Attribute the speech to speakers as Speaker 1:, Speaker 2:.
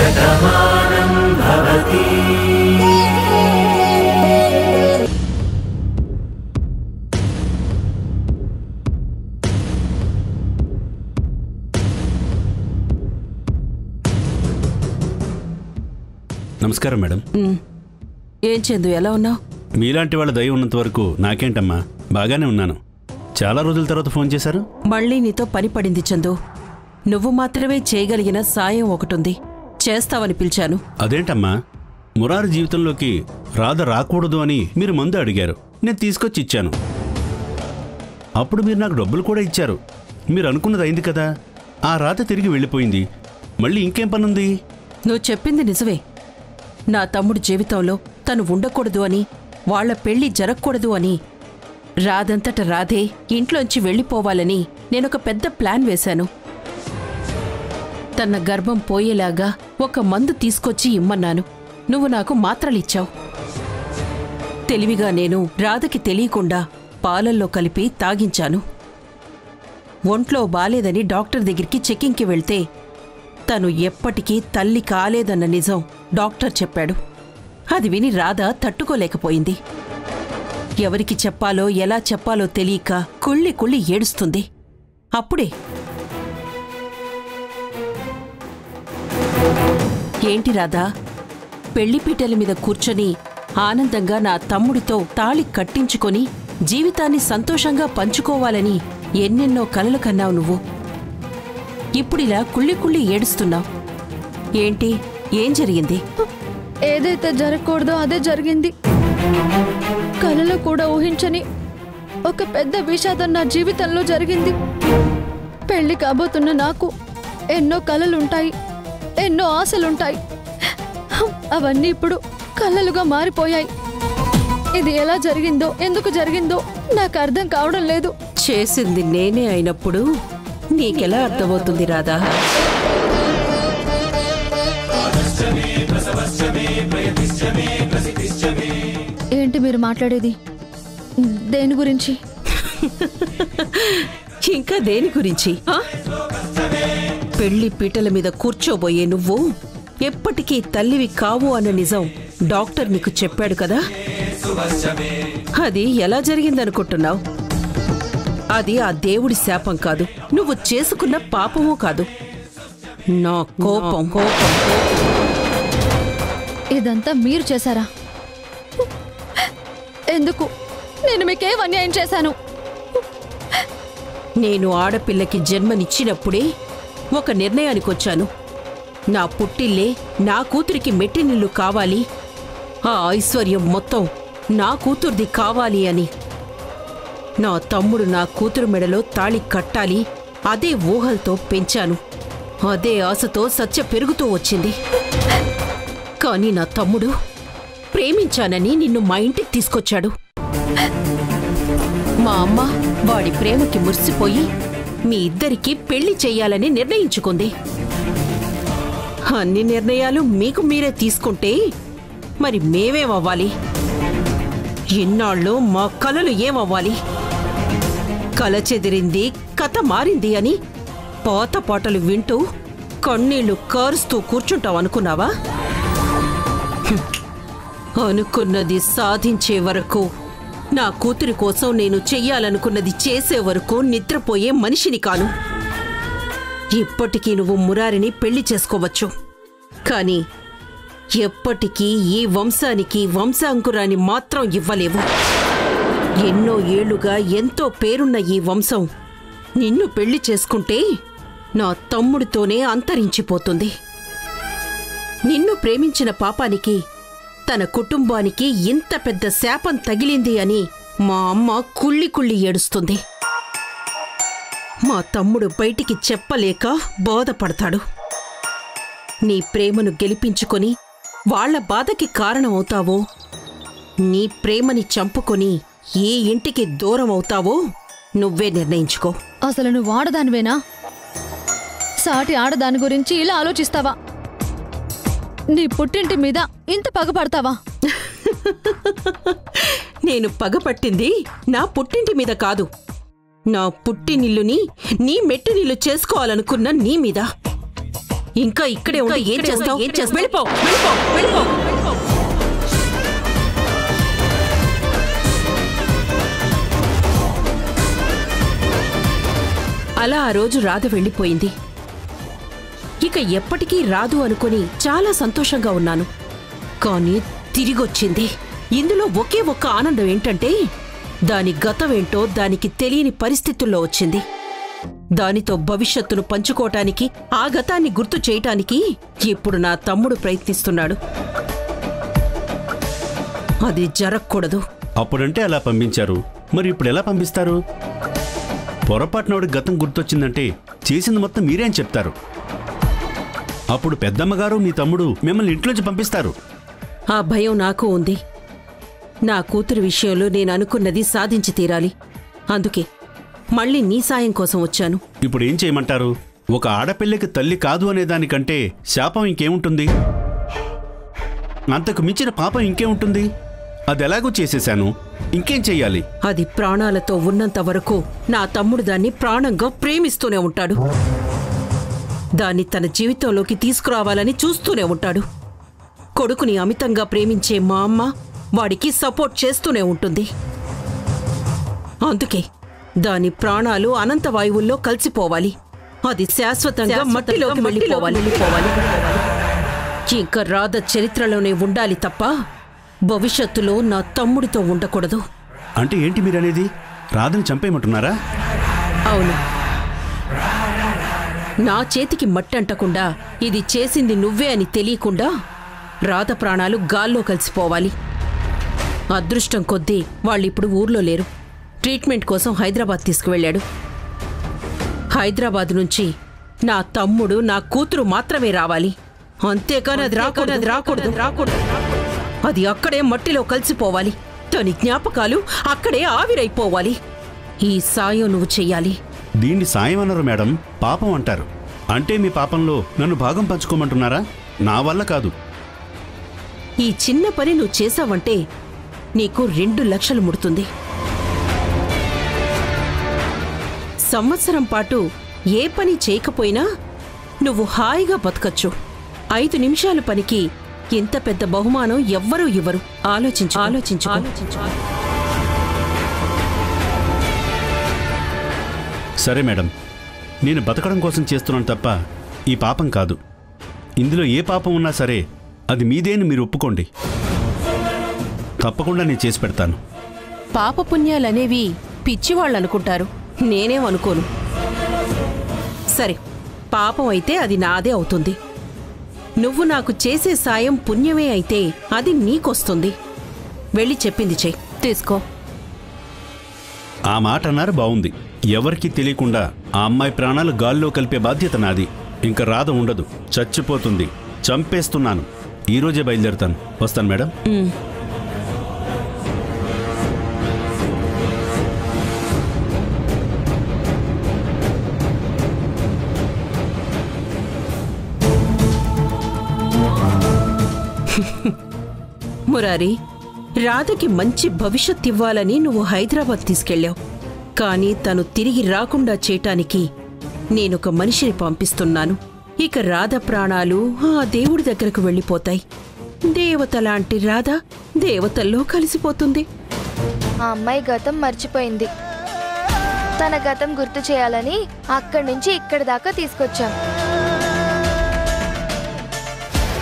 Speaker 1: నమస్కారం మేడం
Speaker 2: ఏం చందు ఎలా ఉన్నావు
Speaker 1: మీలాంటి వాళ్ళ దయ ఉన్నంత వరకు నాకేంటమ్మా బాగానే ఉన్నాను చాలా రోజుల తర్వాత ఫోన్ చేశారు
Speaker 2: మళ్ళీ నీతో పని పడింది చందు నువ్వు మాత్రమే చేయగలిగిన సాయం ఒకటుంది చేస్తావని పిలిచాను
Speaker 1: అదేంటమ్మా మురారి జీవితంలోకి రాధ రాకూడదు అని మీరు మందు అడిగారు నేను తీసుకొచ్చి ఇచ్చాను అప్పుడు మీరు నాకు డబ్బులు కూడా ఇచ్చారు మీరు అనుకున్నది అయింది కదా ఆ రాత తిరిగి వెళ్ళిపోయింది మళ్ళీ ఇంకేం పనుంది
Speaker 2: నువ్వు చెప్పింది నిజమే నా తమ్ముడు జీవితంలో తను ఉండకూడదు అని వాళ్ళ పెళ్లి జరగకూడదు అని రాదంతట రాధే ఇంట్లోంచి వెళ్ళిపోవాలని నేనొక పెద్ద ప్లాన్ వేశాను తన గర్భం పోయేలాగా ఒక మందు తీసుకొచ్చి ఇమ్మన్నాను నువ్వు నాకు మాత్రలిచ్చావు తెలివిగా నేను రాధకి తెలియకుండా పాలల్లో కలిపి తాగించాను ఒంట్లో బాలేదని డాక్టర్ దగ్గరికి చెకింగ్కి వెళ్తే తను ఎప్పటికీ తల్లి కాలేదన్న నిజం డాక్టర్ చెప్పాడు అది విని రాధ తట్టుకోలేకపోయింది ఎవరికి చెప్పాలో ఎలా చెప్పాలో తెలియక కుళ్ళి కుళ్ళి ఏడుస్తుంది అప్పుడే ఏంటి రాధా పెళ్లిపీటల మీద కూర్చొని ఆనందంగా నా తమ్ముడితో తాళి కట్టించుకొని జీవితాన్ని సంతోషంగా పంచుకోవాలని ఎన్నెన్నో కలలు కన్నావు నువ్వు ఇప్పుడిలా కుళ్ళి కుళ్ళి ఏడుస్తున్నావు ఏంటి ఏం జరిగింది
Speaker 3: ఏదైతే జరగకూడదో అదే జరిగింది కలలో కూడా ఊహించని ఒక పెద్ద విషాదం నా జీవితంలో జరిగింది పెళ్లి కాబోతున్న నాకు ఎన్నో కలలుంటాయి ఎన్నో ఆశలుంటాయి అవన్నీ ఇప్పుడు కలలుగా మారిపోయాయి ఇది ఎలా జరిగిందో ఎందుకు జరిగిందో నాకు అర్థం కావడం లేదు
Speaker 2: చేసింది నేనే అయినప్పుడు నీకెలా అర్థమవుతుంది రాధా
Speaker 3: ఏంటి మీరు మాట్లాడేది దేని గురించి
Speaker 2: ఇంకా దేని గురించి ఆ? పెళ్లి పీటల మీద కూర్చోబోయే నువ్వు ఎప్పటికీ తల్లివి కావు అన్న నిజం డాక్టర్ నీకు చెప్పాడు కదా అది ఎలా జరిగిందనుకుంటున్నావు అది ఆ దేవుడి శాపం కాదు నువ్వు చేసుకున్న పాపమూ కాదు నా కోపం కోపం
Speaker 3: ఇదంతా మీరు చేశారా ఎందుకు నేను మీకేం అన్యాయం చేశాను
Speaker 2: నేను ఆడపిల్లకి జన్మనిచ్చినప్పుడే ఒక నిర్ణయానికి వచ్చాను నా పుట్టిల్లే నా కూతురికి మెట్టినిల్లు కావాలి ఆ ఐశ్వర్యం మొత్తం నా కూతుర్ది కావాలి అని నా తమ్ముడు నా కూతురు మెడలో తాళి కట్టాలి అదే ఊహలతో పెంచాను అదే ఆశతో సత్య పెరుగుతూ వచ్చింది కానీ నా తమ్ముడు ప్రేమించానని నిన్ను మా ఇంటికి తీసుకొచ్చాడు మా అమ్మ వాడి ప్రేమకి మురిసిపోయి మీ ఇద్దరికి పెళ్లి చెయ్యాలని నిర్ణయించుకుంది అన్ని నిర్ణయాలు మీకు మీరే తీసుకుంటే మరి మేమేమవ్వాలి ఇన్నాళ్ళు మా కలలు ఏమవ్వాలి కల చెదిరింది కథ మారింది అని పాత పాటలు వింటూ కన్నీళ్లు కారుస్తూ కూర్చుంటావు అనుకున్నావా హ్మ్. అనుకున్నది సాధించే వరకు నా కూతురి కోసం నేను చెయ్యాలనుకున్నది చేసే వరకు నిద్రపోయే మనిషిని కాను ఇప్పటికీ నువ్వు మురారిని పెళ్లి చేసుకోవచ్చు కానీ ఎప్పటికీ ఈ వంశానికి వంశాంకురాన్ని మాత్రం ఇవ్వలేవు ఎన్నో ఏళ్లుగా ఎంతో పేరున్న ఈ వంశం నిన్ను పెళ్లి చేసుకుంటే నా తమ్ముడితోనే అంతరించిపోతుంది నిన్ను ప్రేమించిన పాపానికి తన కుటుంబానికి ఇంత పెద్ద శాపం తగిలింది అని మా అమ్మ కుళ్ళి కుళ్ళి ఏడుస్తుంది మా తమ్ముడు బయటికి చెప్పలేక బాధపడతాడు నీ ప్రేమను గెలిపించుకొని వాళ్ళ బాధకి కారణమవుతావో నీ ప్రేమని చంపుకొని ఏ ఇంటికి దూరం అవుతావో నువ్వే నిర్ణయించుకో
Speaker 3: అసలు నువ్వు ఆడదానివేనా సాటి ఆడదాని గురించి ఇలా ఆలోచిస్తావా నీ పుట్టింటి మీద ఇంత పగపడతావా
Speaker 2: నేను పగపట్టింది నా పుట్టింటి మీద కాదు నా పుట్టినిల్లుని నీ మెట్టినిల్లు చేసుకోవాలనుకున్న నీ మీద ఇంకా ఇక్కడే ఉండి ఏం చేస్తావు ఏం చేస్తావు వెళ్ళిపో వెళ్ళిపో వెళ్ళిపో అలా ఆ రోజు రాధ వెళ్ళిపోయింది ఇక ఎప్పటికీ రాదు అనుకుని చాలా సంతోషంగా ఉన్నాను కానీ తిరిగొచ్చింది ఇందులో ఒకే ఒక్క ఆనందం ఏంటంటే దాని గతమేంటో దానికి తెలియని పరిస్థితుల్లో వచ్చింది దానితో భవిష్యత్తును పంచుకోవటానికి ఆ గతాన్ని గుర్తు చేయటానికి ఇప్పుడు నా తమ్ముడు ప్రయత్నిస్తున్నాడు అది జరగకూడదు
Speaker 1: అప్పుడంటే అలా పంపించారు మరి ఇప్పుడు ఎలా పంపిస్తారు పొరపాటునోడి గతం గుర్తొచ్చిందంటే చేసింది మొత్తం మీరేం చెప్తారు అప్పుడు పెద్దమ్మగారు మీ తమ్ముడు మిమ్మల్ని ఇంట్లోంచి పంపిస్తారు
Speaker 2: ఆ భయం నాకు ఉంది నా కూతురు విషయంలో నేను అనుకున్నది సాధించి తీరాలి అందుకే మళ్ళీ నీ సాయం కోసం వచ్చాను
Speaker 1: ఇప్పుడు ఏం చేయమంటారు ఒక ఆడపిల్లకి తల్లి కాదు అనే దానికంటే శాపం ఇంకేముంటుంది అంతకు మించిన పాపం ఇంకేముంటుంది అది ఎలాగో చేసేశాను ఇంకేం చెయ్యాలి
Speaker 2: అది ప్రాణాలతో ఉన్నంత వరకు నా తమ్ముడు దాన్ని ప్రాణంగా ప్రేమిస్తూనే ఉంటాడు దాన్ని తన జీవితంలోకి తీసుకురావాలని చూస్తూనే ఉంటాడు కొడుకుని అమితంగా ప్రేమించే మా అమ్మ వాడికి సపోర్ట్ చేస్తూనే ఉంటుంది అందుకే దాని ప్రాణాలు అనంత వాయువుల్లో కలిసిపోవాలి అది శాశ్వతంగా మట్టిలోకి వెళ్ళిపోవాలి ఇంకా రాధ చరిత్రలోనే ఉండాలి తప్ప భవిష్యత్తులో నా తమ్ముడితో ఉండకూడదు
Speaker 1: అంటే ఏంటి మీరనేది రాధని చంపేయమంటున్నారా
Speaker 2: అవును నా చేతికి మట్టంటకుండా ఇది చేసింది నువ్వే అని తెలియకుండా రాధ ప్రాణాలు గాల్లో కలిసిపోవాలి అదృష్టం కొద్దీ వాళ్ళిప్పుడు ఊర్లో లేరు ట్రీట్మెంట్ కోసం హైదరాబాద్ తీసుకువెళ్ళాడు హైదరాబాద్ నుంచి నా తమ్ముడు నా కూతురు మాత్రమే రావాలి అంతేకాని అది రాకూడదు అది రాకూడదు రాకూడదు అది అక్కడే మట్టిలో కలిసిపోవాలి దాని జ్ఞాపకాలు అక్కడే ఆవిరైపోవాలి ఈ సాయం నువ్వు చెయ్యాలి
Speaker 1: దీన్ని సాయం అనరు మేడం పాపం అంటారు అంటే మీ పాపంలో నన్ను భాగం పంచుకోమంటున్నారా నా వల్ల కాదు
Speaker 2: ఈ చిన్న పని నువ్వు చేసావంటే నీకు రెండు లక్షలు ముడుతుంది సంవత్సరం పాటు ఏ పని చేయకపోయినా నువ్వు హాయిగా బతకచ్చు ఐదు నిమిషాల పనికి ఇంత పెద్ద బహుమానం ఎవ్వరూ ఇవ్వరు ఆలోచించు ఆలోచించు ఆలోచించు
Speaker 1: సరే మేడం నేను బతకడం కోసం చేస్తున్నాను తప్ప ఈ పాపం కాదు ఇందులో ఏ పాపం ఉన్నా సరే అది మీదేని మీరు ఒప్పుకోండి తప్పకుండా నేను చేసి పెడతాను
Speaker 2: పాపపుణ్యాలనేవి పిచ్చివాళ్ళు అనుకుంటారు నేనేం అనుకోను సరే పాపం అయితే అది నాదే అవుతుంది నువ్వు నాకు చేసే సాయం పుణ్యమే అయితే అది నీకొస్తుంది వెళ్ళి చెప్పింది చెయ్యి తీసుకో
Speaker 1: ఆ మాట అన్నారు బాగుంది ఎవరికీ తెలియకుండా ఆ అమ్మాయి ప్రాణాలు గాల్లో కలిపే బాధ్యత నాది ఇంకా రాధ ఉండదు చచ్చిపోతుంది చంపేస్తున్నాను ఈరోజే బయలుదేరుతాను వస్తాను మేడం
Speaker 2: మురారి రాధకి మంచి భవిష్యత్ ఇవ్వాలని నువ్వు హైదరాబాద్ తీసుకెళ్ళావు కానీ తను తిరిగి రాకుండా చేయటానికి నేనొక మనిషిని పంపిస్తున్నాను ఇక రాధ ప్రాణాలు ఆ దేవుడి దగ్గరకు వెళ్ళిపోతాయి దేవత లాంటి రాధ దేవతల్లో కలిసిపోతుంది
Speaker 4: ఆ అమ్మాయి గతం మర్చిపోయింది తన గతం గుర్తు చేయాలని అక్కడి నుంచి ఇక్కడి దాకా తీసుకొచ్చాం